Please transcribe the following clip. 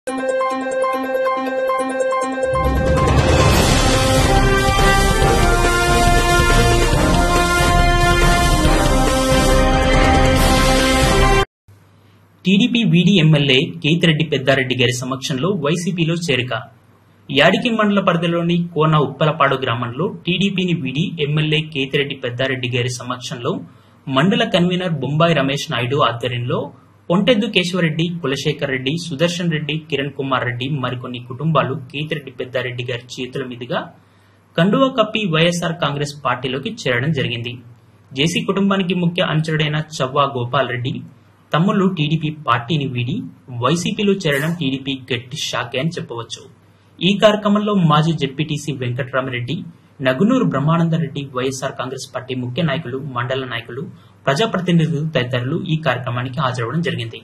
TDP వీడి MLA Kethireddy Peddareddy గారి సమక్షంలో వైసీపీలో చేరిక యాడికి మండల పరిధిలోని కోన ఉప్పలపాడు గ్రామంలో టీడీపీని వీడి ఎమ్మెల్యే కేతిరెడ్డి పెద్దారెడ్డి గారి సమక్షంలో మండల కన్వీనర్ బొంబాయి రమేష్ నాయుడు ఆధ్వర్యంలో పొంటెద్దు కేశవరెడ్డి కులశేఖర్ రెడ్డి సుదర్శన్ రెడ్డి కిరణ్ కుమార్ రెడ్డి మరికొన్ని కుటుంబాలు కేతిరెడ్డి పెద్దారెడ్డి గారి చేతుల మీదుగా కండువా కప్పి వైఎస్ఆర్ కాంగ్రెస్ పార్టీలోకి చేరడం జరిగింది జేసీ కుటుంబానికి ముఖ్య అనుచరుడైన చవ్వా గోపాల్ రెడ్డి తమ్ముళ్లు టీడీపీ పార్టీని వీడి వైసీపీలో చేరడం టీడీపీ గట్టి షాకే అని చెప్పవచ్చు ఈ కార్యక్రమంలో మాజీ ZPTC Venkatarama Reddy Nagunuru Brahmananda Reddy YSR Congress party ముఖ్య నాయకులు మండల నాయకులు ప్రజాప్రతినిధులు తదితరులు ఈ కార్యక్రమానికి హాజరవడం జరిగింది